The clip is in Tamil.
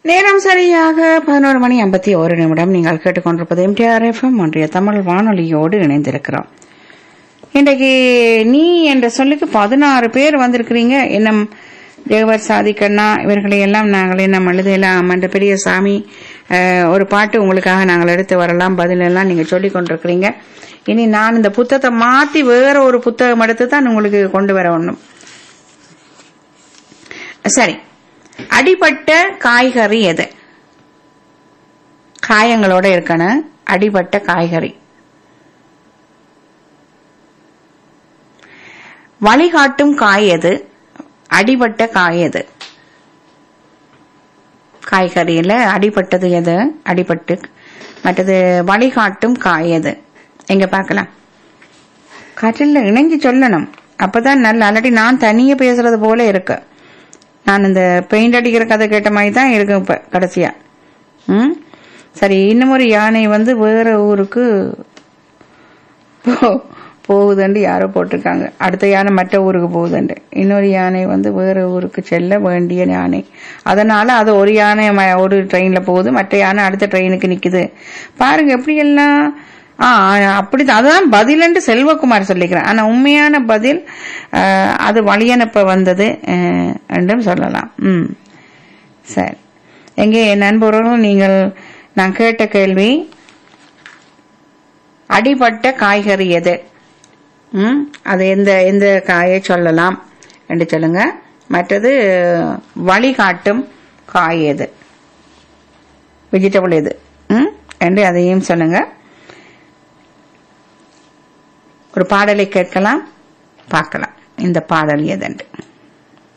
நேரம் சரியாக பதினோரு மணி ஐம்பத்தி ஒரு நிமிடம் நீங்கள் கேட்டுக்கொண்டிருப்பது எம்டிஆர் எஃப்எம் ஒன்றிய தமிழ் வானொலியோடு இணைந்திருக்கிறோம் இன்றைக்கு நீ என்ற சொல்லுக்கு பதினாறு பேர் வந்திருக்கிறீங்க இன்னும் தேவர் சாதிக்கண்ணா இவர்களை எல்லாம் நாங்கள் என்ன எழுதலாம் என்ற பெரிய சாமி அஹ், ஒரு பாட்டு உங்களுக்காக நாங்கள் எடுத்து வரலாம் பதில் எல்லாம் நீங்க சொல்லிக் கொண்டிருக்கிறீங்க இனி நான் இந்த புத்தகத்தை மாத்தி வேற ஒரு புத்தகம் எடுத்து தான் உங்களுக்கு கொண்டு வர ஒண்ணும் சரி அடிபட்ட காய்கறி எது காயங்களோட இருக்கணும் அடிபட்ட காய்கறி வழிகாட்டும் காய் எது அடிபட்ட காய் எது காய்கறியில அடிபட்டது எது அடிபட்டு மற்றது வழிகாட்டும் காய் எது எங்க பார்க்கலாம் காற்றில் இணைஞ்சு சொல்லணும் அப்பதான் நல்ல அல்லாட்டி நான் தனியே பேசுறது போல இருக்கு நான் இந்த பெயிண்ட் அடிக்கிற கதை கேட்ட மாதிரி தான் இருக்கும் இப்ப கடைசியா ம் சரி இன்னும் ஒரு யானை வந்து வேற ஊருக்கு போ- போகுதுண்டு யாரோ போட்டிருக்காங்க அடுத்த யானை மற்ற ஊருக்கு போகுதுண்டு இன்னொரு யானை வந்து வேற ஊருக்கு செல்ல வேண்டிய யானை அதனால அது ஒரு யானை ம- ஒரு ட்ரெயின்ல போகுது மற்ற யானை அடுத்த ட்ரெயினுக்கு நிக்குது பாருங்க எப்படி எல்லாம் ஆ அப்படிதான் அதுதான் பதிலன்று செல்வகுமார் சொல்லிக்கிறேன் ஆனா உண்மையான பதில் ஆஹ், அது வழியனுப்ப வந்தது ஆஹ், என்றும் சொல்லலாம் ம் சரி எங்கே நண்பர்களும் நீங்கள் நான் கேட்ட கேள்வி அடிபட்ட காய்கறி எது ம் அது எந்த எந்த காயை சொல்லலாம் என்று சொல்லுங்க மற்றது வழிகாட்டும் காய் எது வெஜிடபிள் எது ம் என்று அதையும் சொல்லுங்க ஒரு பாடலை கேட்கலாம் பார்க்கலாம் இந்த பாடல் எதென்று